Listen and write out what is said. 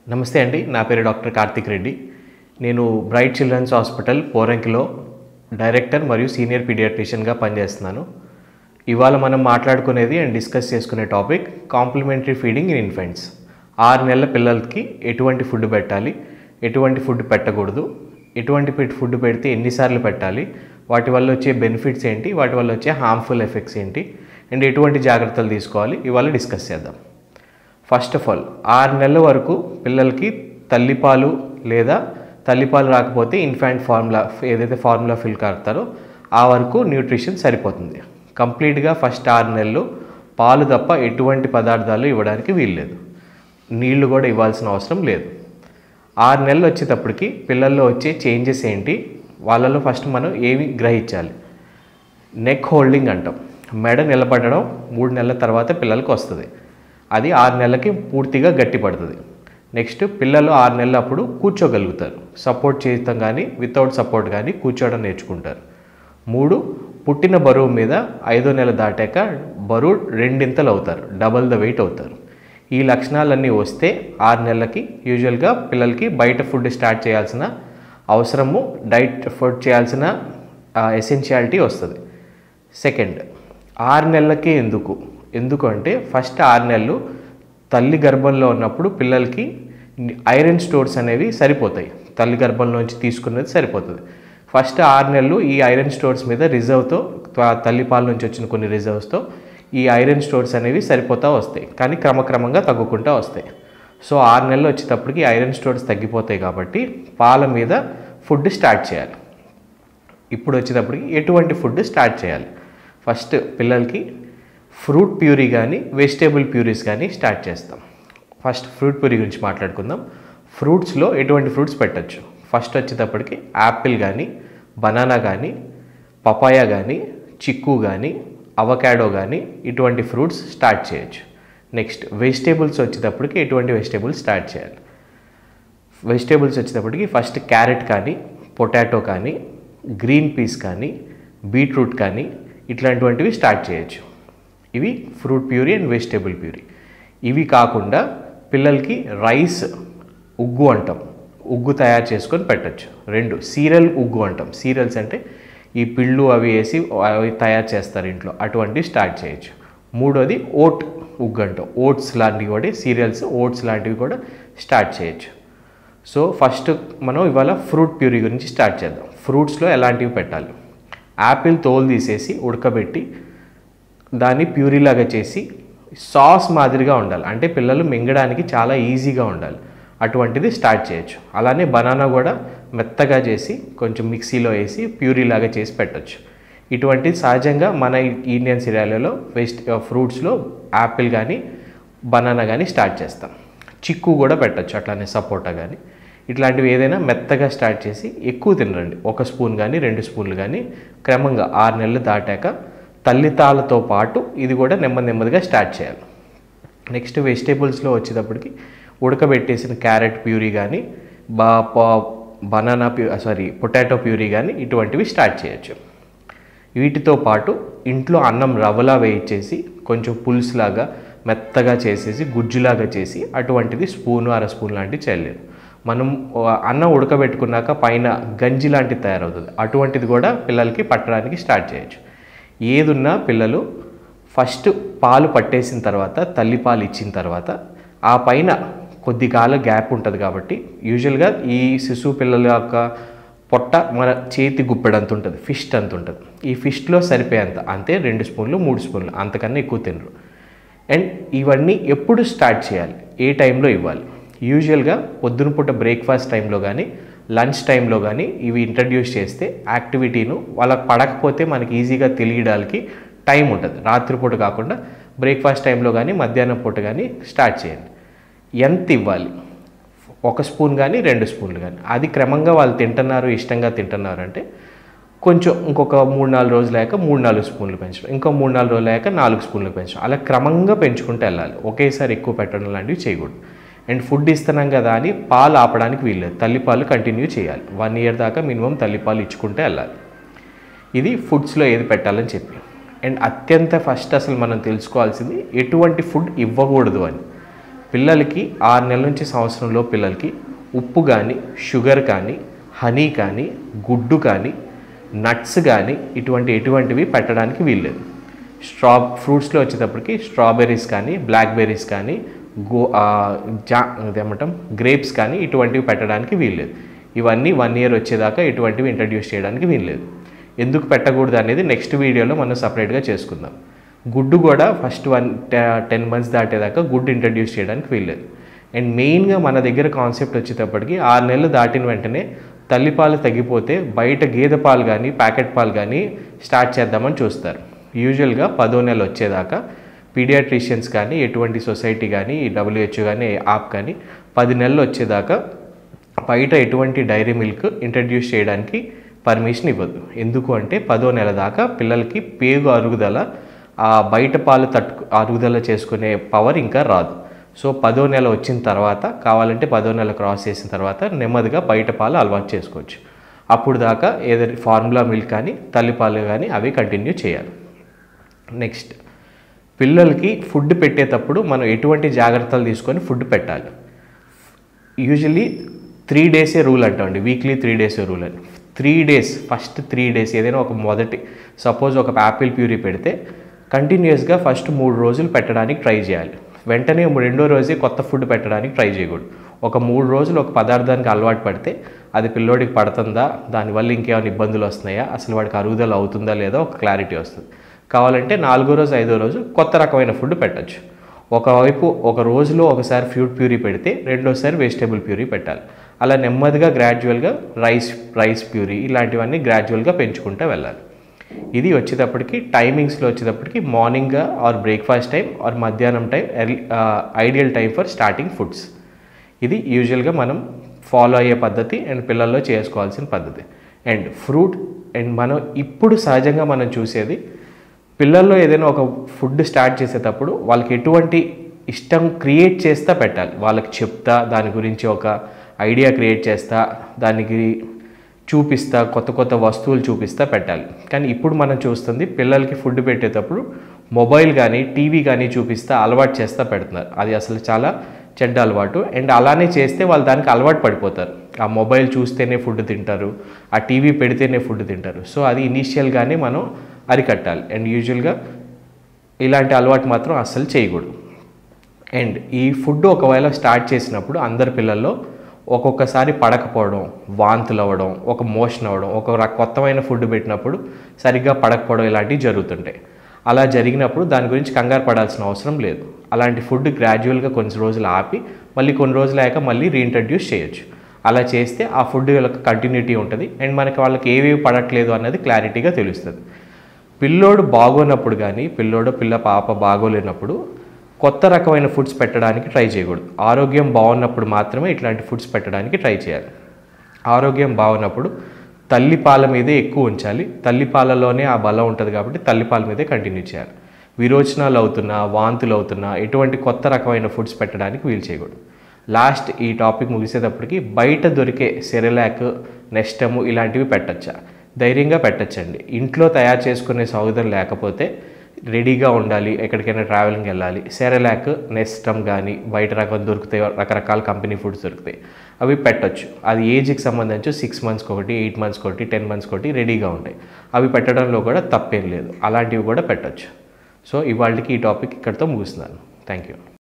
నమస్తే అండి నా పేరు డాక్టర్ కార్తిక్ రెడ్డి నేను బ్రైట్ చిల్డ్రన్స్ హాస్పిటల్ పోరంకిలో డైరెక్టర్ మరియు సీనియర్ పీడియాట్రిషియన్గా పనిచేస్తున్నాను ఇవాళ మనం మాట్లాడుకునేది అండ్ డిస్కస్ చేసుకునే topic complementary feeding in infants ఆరు నెలల పిల్లలకి ఎటువంటి ఫుడ్ పెట్టాలి ఎటువంటి ఫుడ్ పెట్టకూడదు ఎటువంటి ఫుడ్ పెడితే ఎన్నిసార్లు పెట్టాలి వాటి వల్ల వచ్చే బెనిఫిట్స్ ఏంటి వాటి వల్ల వచ్చే హార్మ్ఫుల్ ఎఫెక్ట్స్ ఏంటి అండ్ ఎటువంటి జాగ్రత్తలు తీసుకోవాలి ఇవాళ డిస్కస్ చేద్దాం ఫస్ట్ ఆఫ్ ఆల్ ఆరు నెలల వరకు పిల్లలకి తల్లిపాలు లేదా తల్లిపాలు రాకపోతే ఇన్ఫాంట్ ఫార్ములా ఏదైతే ఫార్ములా ఫిల్ కడతారో ఆ వరకు న్యూట్రిషన్ సరిపోతుంది కంప్లీట్గా ఫస్ట్ ఆరు నెలలు పాలు తప్ప ఎటువంటి పదార్థాలు ఇవ్వడానికి వీల్లేదు నీళ్లు కూడా ఇవ్వాల్సిన అవసరం లేదు ఆరు నెలలు వచ్చేటప్పటికి పిల్లల్లో వచ్చే చేంజెస్ ఏంటి వాళ్ళలో ఫస్ట్ మనం ఏమి గ్రహించాలి నెక్ హోల్డింగ్ అంటాం మెడ నిలబడడం మూడు నెలల తర్వాత పిల్లలకి వస్తుంది అది ఆరు నెలలకి పూర్తిగా గట్టిపడుతుంది నెక్స్ట్ పిల్లలు ఆరు నెలలు అప్పుడు కూర్చోగలుగుతారు సపోర్ట్ చేయటం కానీ వితౌట్ సపోర్ట్ కానీ కూర్చోవడం నేర్చుకుంటారు మూడు పుట్టిన బరువు మీద ఐదో నెల దాటాక బరువు రెండింతలు అవుతారు డబల్ ద వెయిట్ అవుతారు ఈ లక్షణాలన్నీ వస్తే ఆరు నెలలకి యూజువల్గా పిల్లలకి బయట ఫుడ్ స్టార్ట్ చేయాల్సిన అవసరము డైట్ ఫుడ్ చేయాల్సిన ఎసెన్షియాలిటీ వస్తుంది సెకండ్ ఆరు నెలలకే ఎందుకు ఎందుకు అంటే ఫస్ట్ ఆరు నెలలు తల్లి గర్భంలో ఉన్నప్పుడు పిల్లలకి ఐరన్ స్టోర్స్ అనేవి సరిపోతాయి తల్లి గర్భంలోంచి తీసుకున్నది సరిపోతుంది ఫస్ట్ ఆరు నెలలు ఈ ఐరన్ స్టోర్స్ మీద రిజర్వ్తో తల్లిపాల నుంచి వచ్చిన కొన్ని రిజర్వ్స్తో ఈ ఐరన్ స్టోర్స్ అనేవి సరిపోతూ వస్తాయి కానీ క్రమక్రమంగా తగ్గుకుంటూ వస్తాయి సో ఆరు నెలలు వచ్చేటప్పటికి ఐరన్ స్టోర్స్ తగ్గిపోతాయి కాబట్టి పాల మీద ఫుడ్ స్టార్ట్ చేయాలి ఇప్పుడు వచ్చేటప్పటికి ఎటువంటి ఫుడ్ స్టార్ట్ చేయాలి ఫస్ట్ పిల్లలకి ఫ్రూట్ ప్యూరీ కానీ వెజిటేబుల్ ప్యూరీస్ కానీ స్టార్ట్ చేస్తాం ఫస్ట్ ఫ్రూట్ ప్యూరీ గురించి మాట్లాడుకుందాం ఫ్రూట్స్లో ఎటువంటి ఫ్రూట్స్ పెట్టచ్చు ఫస్ట్ వచ్చేటప్పటికి యాపిల్ కానీ బనానా కానీ పపాయ కానీ చిక్కు కానీ అవకాడో కానీ ఇటువంటి ఫ్రూట్స్ స్టార్ట్ చేయొచ్చు నెక్స్ట్ వెజిటేబుల్స్ వచ్చేటప్పటికి ఎటువంటి వెజిటేబుల్స్ స్టార్ట్ చేయాలి వెజిటేబుల్స్ వచ్చేటప్పటికి ఫస్ట్ క్యారెట్ కానీ పొటాటో కానీ గ్రీన్ పీస్ కానీ బీట్రూట్ కానీ ఇట్లాంటివంటివి స్టార్ట్ చేయొచ్చు ఇవి fruit puree and vegetable puree ఇవి కాకుండా పిల్లలకి రైస్ ఉగ్గు అంటాం ఉగ్గు తయారు చేసుకొని పెట్టచ్చు రెండు సీరియల్ ఉగ్గు అంటాం సీరియల్స్ అంటే ఈ పిళ్ళు అవి వేసి అవి తయారు చేస్తారు ఇంట్లో అటువంటివి స్టార్ట్ చేయొచ్చు మూడోది ఓట్ ఉగ్గు అంటాం ఓట్స్ లాంటివి కూడా సీరియల్స్ ఓట్స్ లాంటివి కూడా స్టార్ట్ చేయొచ్చు సో ఫస్ట్ మనం ఇవాళ ఫ్రూట్ ప్యూరీ గురించి స్టార్ట్ చేద్దాం ఫ్రూట్స్లో ఎలాంటివి పెట్టాలి యాపిల్ తోలు తీసేసి ఉడకబెట్టి దాన్ని ప్యూరీలాగా చేసి సాస్ మాదిరిగా ఉండాలి అంటే పిల్లలు మింగడానికి చాలా ఈజీగా ఉండాలి అటువంటిది స్టార్ట్ చేయొచ్చు అలానే బనానా కూడా మెత్తగా చేసి కొంచెం మిక్సీలో వేసి ప్యూరీలాగా చేసి పెట్టచ్చు ఇటువంటి సహజంగా మన ఇండియన్ సిరియాలలో వెస్ట్ ఫ్రూట్స్లో యాపిల్ కానీ బనానా కానీ స్టార్ట్ చేస్తాం చిక్కు కూడా పెట్టచ్చు అట్లానే సపోటా కానీ ఇట్లాంటివి ఏదైనా మెత్తగా స్టార్ట్ చేసి ఎక్కువ తినరండి ఒక స్పూన్ కానీ రెండు స్పూన్లు కానీ క్రమంగా ఆరు నెలలు దాటాక తల్లితాలతో పాటు ఇది కూడా నెమ్మది నెమ్మదిగా స్టార్ట్ చేయాలి నెక్స్ట్ వెజిటేబుల్స్లో వచ్చేటప్పటికి ఉడకబెట్టేసిన క్యారెట్ ప్యూరీ కానీ బా బనానా ప్యూ సారీ పొటాటో ప్యూరీ కానీ ఇటువంటివి స్టార్ట్ చేయొచ్చు వీటితో పాటు ఇంట్లో అన్నం రవ్వలా వేయించేసి కొంచెం పులుసులాగా మెత్తగా చేసేసి గుజ్జులాగా చేసి అటువంటిది స్పూను అర స్పూన్ లాంటివి చేయలేదు మనం అన్నం ఉడకబెట్టుకున్నాక పైన గంజి లాంటిది తయారవుతుంది అటువంటిది కూడా పిల్లలకి పట్టడానికి స్టార్ట్ చేయొచ్చు ఏదున్నా పిల్లలు ఫస్ట్ పాలు పట్టేసిన తర్వాత తల్లి పాలు ఇచ్చిన తర్వాత ఆ పైన కొద్ది కాలం గ్యాప్ ఉంటుంది కాబట్టి యూజువల్గా ఈ శిశువు పిల్లల యొక్క పొట్ట మన చేతి గుప్పెడంత ఉంటుంది ఫిస్ట్ అంత ఉంటుంది ఈ ఫిస్ట్లో సరిపోయేంత అంతే రెండు స్పూన్లు మూడు స్పూన్లు అంతకన్నా ఎక్కువ తినరు అండ్ ఇవన్నీ ఎప్పుడు స్టార్ట్ చేయాలి ఏ టైంలో ఇవ్వాలి యూజువల్గా పొద్దున పూట బ్రేక్ఫాస్ట్ టైంలో కానీ లంచ్ టైంలో కానీ ఇవి ఇంట్రడ్యూస్ చేస్తే యాక్టివిటీను వాళ్ళకి పడకపోతే మనకి ఈజీగా తెలియడానికి టైం ఉంటుంది రాత్రిపూట కాకుండా బ్రేక్ఫాస్ట్ టైంలో కానీ మధ్యాహ్నం పూట కానీ స్టార్ట్ చేయండి ఎంత ఇవ్వాలి ఒక స్పూన్ కానీ రెండు స్పూన్లు కానీ అది క్రమంగా వాళ్ళు తింటున్నారు ఇష్టంగా తింటున్నారు అంటే కొంచెం ఇంకొక మూడు నాలుగు రోజులు అయ్యాక మూడు నాలుగు స్పూన్లు పెంచడం ఇంకో మూడు నాలుగు రోజులు అయ్యాక నాలుగు స్పూన్లు పెంచడం అలా క్రమంగా పెంచుకుంటూ వెళ్ళాలి ఒకేసారి ఎక్కువ పెట్టడం లాంటివి చేయకూడదు అండ్ ఫుడ్ ఇస్తున్నాం కదా అని పాలు ఆపడానికి వీల్లేదు తల్లిపాలు కంటిన్యూ చేయాలి వన్ ఇయర్ దాకా మినిమం తల్లిపాలు ఇచ్చుకుంటే వెళ్ళాలి ఇది ఫుడ్స్లో ఏది పెట్టాలని చెప్పి అండ్ అత్యంత ఫస్ట్ అసలు మనం తెలుసుకోవాల్సింది ఎటువంటి ఫుడ్ ఇవ్వకూడదు అని పిల్లలకి ఆరు నెలల నుంచి సంవత్సరంలో పిల్లలకి ఉప్పు కానీ షుగర్ కానీ హనీ కానీ గుడ్డు కానీ నట్స్ కానీ ఇటువంటి ఎటువంటివి పెట్టడానికి వీల్లేదు స్ట్రా ఫ్రూట్స్లో వచ్చేటప్పటికి స్ట్రాబెర్రీస్ కానీ బ్లాక్బెర్రీస్ కానీ గో ఆ, జా అదేమంటాం గ్రేప్స్ కానీ ఇటువంటివి పెట్టడానికి వీల్లేదు ఇవన్నీ వన్ ఇయర్ వచ్చేదాకా ఇటువంటివి ఇంట్రడ్యూస్ చేయడానికి వీల్లేదు ఎందుకు పెట్టకూడదు అనేది నెక్స్ట్ వీడియోలో మనం సపరేట్గా చేసుకుందాం గుడ్డు కూడా ఫస్ట్ వన్ టెన్ మంత్స్ దాటేదాకా గుడ్డు ఇంట్రడ్యూస్ చేయడానికి వీల్లేదు అండ్ మెయిన్గా మన దగ్గర కాన్సెప్ట్ వచ్చేటప్పటికి ఆరు నెలలు దాటిన వెంటనే తల్లిపాలు తగ్గిపోతే బయట గేదె పాలు కానీ ప్యాకెట్ పాలు కానీ స్టార్ట్ చేద్దామని చూస్తారు యూజువల్గా పదో నెల వచ్చేదాకా పీడియాట్రిషియన్స్ కానీ ఎటువంటి సొసైటీ కానీ డబ్ల్యూహెచ్ఓ కానీ ఆప్ కానీ పది నెలలు వచ్చేదాకా బయట ఎటువంటి డైరీ మిల్క్ ఇంట్రడ్యూస్ చేయడానికి పర్మిషన్ ఇవ్వదు ఎందుకు అంటే పదో నెల దాకా పిల్లలకి పేగు అరుగుదల ఆ బయట పాలు తట్టు అరుగుదల చేసుకునే పవర్ ఇంకా రాదు సో పదో నెల వచ్చిన తర్వాత కావాలంటే పదో నెల క్రాస్ చేసిన తర్వాత నెమ్మదిగా బయట పాలు అలవాటు చేసుకోవచ్చు అప్పుడు దాకా ఏదైనా ఫార్ములా మిల్క్ కానీ తల్లిపాలు కానీ అవి కంటిన్యూ చేయాలి నెక్స్ట్ పిల్లలకి ఫుడ్ పెట్టేటప్పుడు మనం ఎటువంటి జాగ్రత్తలు తీసుకొని ఫుడ్ పెట్టాలి యూజువలీ త్రీ డేసే రూల్ అంటామండి వీక్లీ త్రీ డేసే రూల్ అని three days first three days ఏదైనా ఒక మొదటి సపోజ్ ఒక యాపిల్ ప్యూరీ పెడితే కంటిన్యూస్గా ఫస్ట్ మూడు రోజులు పెట్టడానికి ట్రై చేయాలి వెంటనే రెండో రోజే కొత్త ఫుడ్ పెట్టడానికి ట్రై చేయకూడదు ఒక మూడు రోజులు ఒక పదార్థానికి అలవాటు పడితే అది పిల్లోడికి పడుతుందా దానివల్ల ఇంకేమైనా ఇబ్బందులు వస్తున్నాయా అసలు వాడికి అరుగుదల అవుతుందా లేదా ఒక క్లారిటీ వస్తుంది కావాలంటే నాలుగో రోజు ఐదో రోజు కొత్త రకమైన ఫుడ్ పెట్టచ్చు ఒకవైపు ఒక రోజులో ఒకసారి ఫ్రూట్ ప్యూరీ పెడితే రెండోసారి వెజిటేబుల్ ప్యూరీ పెట్టాలి అలా నెమ్మదిగా గ్రాడ్యువల్గా రైస్ రైస్ ప్యూరీ ఇలాంటివన్నీ గ్రాడ్యువల్గా పెంచుకుంటూ వెళ్ళాలి ఇది వచ్చేటప్పటికి టైమింగ్స్లో వచ్చేటప్పటికి morning or breakfast time or మధ్యాహ్నం time early ideal time for starting foods ఇది యూజువల్గా మనం ఫాలో అయ్యే పద్ధతి అండ్ పిల్లల్లో చేసుకోవాల్సిన పద్ధతి అండ్ ఫ్రూట్ అండ్ మనం ఇప్పుడు సహజంగా మనం చూసేది పిల్లల్లో ఏదైనా ఒక ఫుడ్ స్టార్ట్ చేసేటప్పుడు వాళ్ళకి ఎటువంటి ఇష్టం క్రియేట్ చేస్తా పెట్టాలి వాళ్ళకి చెప్తా దాని గురించి ఒక ఐడియా క్రియేట్ చేస్తా దానికి చూపిస్తా కొత్త కొత్త వస్తువులు చూపిస్తా పెట్టాలి కానీ ఇప్పుడు మనం చూస్తుంది పిల్లలకి ఫుడ్ పెట్టేటప్పుడు మొబైల్ కానీ టీవీ కానీ చూపిస్తా అలవాటు చేస్తా పెడుతున్నారు అది అసలు చాలా చెడ్డ అలవాటు అండ్ అలానే చేస్తే వాళ్ళు దానికి అలవాటు పడిపోతారు ఆ మొబైల్ చూస్తేనే ఫుడ్ తింటారు ఆ టీవీ పెడితేనే ఫుడ్ తింటారు సో అది ఇనీషియల్గానే మనం అరికట్టాలి అండ్ యూజువల్గా ఇలాంటి అలవాటు మాత్రం అస్సలు చేయకూడదు అండ్ ఈ ఫుడ్ ఒకవేళ స్టార్ట్ చేసినప్పుడు అందరి పిల్లల్లో ఒక్కొక్కసారి పడకపోవడం వాంతులు అవ్వడం ఒక మోషన్ అవ్వడం ఒక ర- కొత్తమైన ఫుడ్ పెట్టినప్పుడు సరిగ్గా పడకపోవడం ఇలాంటివి జరుగుతుంటాయి అలా జరిగినప్పుడు దాని గురించి కంగారు పడాల్సిన అవసరం లేదు అలాంటి ఫుడ్ గ్రాడ్యువల్గా కొన్ని రోజులు ఆపి మళ్ళీ కొన్ని రోజులు అయ్యాక మళ్ళీ రీఇంట్రడ్యూస్ చేయొచ్చు అలా చేస్తే ఆ ఫుడ్ యొక్క కంటిన్యూటీ ఉంటుంది అండ్ మనకి వాళ్ళకి ఏవేవి పడట్లేదు అన్నది క్లారిటీగా తెలుస్తుంది పిల్లోడు బాగోనప్పుడు కానీ పిల్లోడు పిల్ల పాప బాగోలేనప్పుడు కొత్త రకమైన ఫుడ్స్ పెట్టడానికి ట్రై చేయకూడదు ఆరోగ్యం బాగున్నప్పుడు మాత్రమే ఇట్లాంటి ఫుడ్స్ పెట్టడానికి ట్రై చేయాలి ఆరోగ్యం బాగున్నప్పుడు తల్లి పాల మీదే ఎక్కువ ఉంచాలి తల్లి పాలలోనే ఆ బలం ఉంటుంది కాబట్టి తల్లి పాల మీదే కంటిన్యూ చేయాలి విరోచనాలు అవుతున్నా వాంతులు అవుతున్నా ఎటువంటి కొత్త రకమైన ఫుడ్స్ పెట్టడానికి వీలు చేయకూడదు లాస్ట్ ఈ టాపిక్ ముగిసేటప్పటికి బయట దొరికే సెరెలాక్ నెస్టము ఇలాంటివి పెట్టచ్చా ధైర్యంగా పెట్టచ్చండి ఇంట్లో తయారు చేసుకునే సౌకర్యం లేకపోతే రెడీగా ఉండాలి ఎక్కడికైనా ట్రావెలింగ్ వెళ్ళాలి సెరలాక్ నెస్టమ్ కానీ బయట రకం దొరుకుతాయి రకరకాల కంపెనీ ఫుడ్స్ దొరుకుతాయి అవి పెట్టొచ్చు అది ఏజ్కి సంబంధించి సిక్స్ మంత్స్కి ఒకటి ఎయిట్ మంత్స్కి ఒకటి టెన్ మంత్స్కి ఒకటి రెడీగా ఉంటాయి అవి పెట్టడంలో కూడా తప్పేం లేదు అలాంటివి కూడా పెట్టొచ్చు సో ఇవాళకి ఈ టాపిక్ ఇక్కడితో ముగిస్తున్నాను థ్యాంక్ యూ